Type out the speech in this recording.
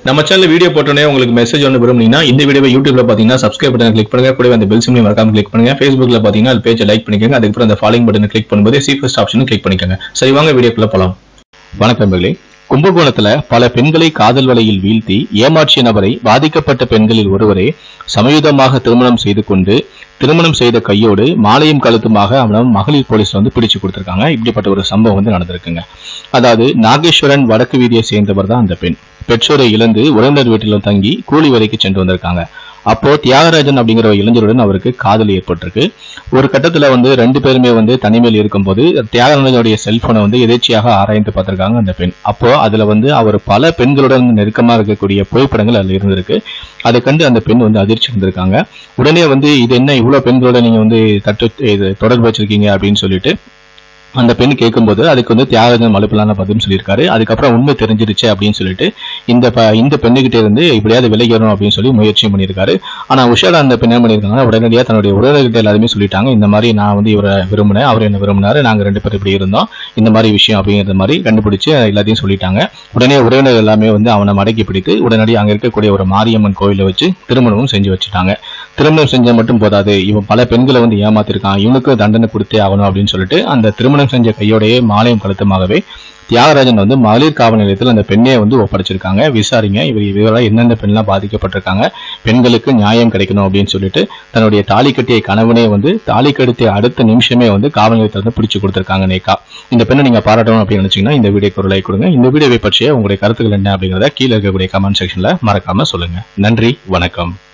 நம்ம channel video போட்டோன்னே உங்களுக்கு மெசேஜ் ஒன்று விரும்புனீங்கன்னா இந்த வீடியோவை யூடியூப்ல பார்த்தீங்கன்னா சப்ஸ்கிரைப் பட்டன் கிளிக் பண்ணுங்க கூடவே அந்த பெல் சிம்லையும் மறக்காம கிளிக் பண்ணுங்க ஃபேஸ்புக்ல பார்த்தீங்கன்னா அது பேஜை லைக் பண்ணிக்கோங்க அதுக்கப்புறம் அந்த ஃபாலோயிங் பட்டனை கிளிக் பண்ணும்போது சி ஃபர்ஸ்ட் ஆப்ஷனும் கிளிக் பண்ணிக்கோங்க சரி வாங்க வீடியோக்குள்ள போலாம் வணக்கம் மகளே கும்பகோணத்துல பல பெண்களை காதல் வலையில் வீழ்த்தி ஏமாற்றிய நபரை பாதிக்கப்பட்ட பெண்களில் ஒருவரே சமயுதமாக திருமணம் செய்து கொண்டு திருமணம் செய்த கையோடு மாலையும் கழுத்துமாக அவனை மகளிர் போலீஸ் வந்து பிடிச்சு கொடுத்திருக்காங்க இப்படிப்பட்ட ஒரு சம்பவம் வந்து நடந்திருக்குங்க அதாவது நாகேஸ்வரன் வடக்கு வீதியை சேர்ந்தவர் தான் அந்த பெண் பெற்றோரை இழந்து உறவினர் வீட்டில் தங்கி கூலி வேலைக்கு சென்று வந்திருக்காங்க அப்போ தியாகராஜன் அப்படிங்கிற ஒரு இளைஞருடன் அவருக்கு காதல் ஏற்பட்டிருக்கு ஒரு கட்டத்துல வந்து ரெண்டு பேருமே வந்து தனிமையில் இருக்கும்போது தியாகராஜனுடைய செல்போனை வந்து எதேச்சியாக ஆராய்ந்து பார்த்திருக்காங்க அந்த பெண் அப்போ அதுல வந்து அவர் பல பெண்களுடன் நெருக்கமா இருக்கக்கூடிய புகைப்படங்கள் அதுல இருந்திருக்கு அதை கண்டு அந்த பெண் வந்து அதிர்ச்சி வந்திருக்காங்க உடனே வந்து இது என்ன இவ்வளவு பெண்களோட நீங்க வந்து தட்டு இது தொடர்பு வச்சிருக்கீங்க அப்படின்னு சொல்லிட்டு அந்த பெண் கேட்கும்போது அதுக்கு வந்து தியாகராஜன் மலுப்பிலான பதில் சொல்லியிருக்காரு அதுக்கப்புறம் உண்மை தெரிஞ்சிருச்சு அப்படின்னு சொல்லிட்டு இந்த ப இந்த பெண்ணுகிட்ட இருந்து எப்படியாவது விலகிடணும் அப்படின்னு சொல்லி முயற்சியும் பண்ணியிருக்காரு ஆனா உஷாரா அந்த பெண் என்ன பண்ணியிருக்காங்கன்னா உடனடியாக தன்னுடைய உறவினர்கிட்ட எல்லாருமே சொல்லிட்டாங்க இந்த மாதிரி நான் வந்து இவரை விரும்பினேன் அவர் என்ன விரும்பினாரு நாங்க ரெண்டு பேரும் இப்படி இருந்தோம் இந்த மாதிரி விஷயம் அப்படிங்கிற மாதிரி கண்டுபிடிச்சு எல்லாத்தையும் சொல்லிட்டாங்க உடனே உறவினர் எல்லாமே வந்து அவனை மடக்கி பிடித்து உடனடி அங்க இருக்கக்கூடிய ஒரு மாரியம்மன் கோயிலை வச்சு திருமணமும் செஞ்சு வச்சுட்டாங்க திருமணம் செஞ்ச மட்டும் போதாது இவன் பல பெண்களை வந்து ஏமாத்திருக்கான் இவனுக்கு தண்டனை கொடுத்தே ஆகணும் அப்படின்னு சொல்லிட்டு அந்த திருமணம் செஞ்ச கையோடையே மாலையும் கழுத்துமாகவே தியாகராஜன் வந்து மகளிர் காவல் நிலையத்தில் அந்த பெண்ணை வந்து ஒப்படைச்சிருக்காங்க விசாரிங்க இவர் இவரால் எந்தெந்த பெண்லாம் பாதிக்கப்பட்டிருக்காங்க பெண்களுக்கு நியாயம் கிடைக்கணும் அப்படின்னு சொல்லிட்டு தன்னுடைய தாலி கட்டிய கணவனே வந்து தாலி கட்டிய அடுத்த நிமிஷமே வந்து காவல் நிலையத்தில் வந்து பிடிச்சு கொடுத்திருக்காங்க நேக்கா இந்த பெண்ணை நீங்க பாராட்டணும் அப்படின்னு நினைச்சீங்கன்னா இந்த வீடியோக்கு ஒரு லைக் கொடுங்க இந்த வீடியோவை பற்றிய உங்களுடைய கருத்துக்கள் என்ன அப்படிங்கிறத கீழே இருக்கக்கூடிய கமெண்ட் செக்ஷன்ல மறக்காம சொல்லுங்க நன்றி வணக்கம்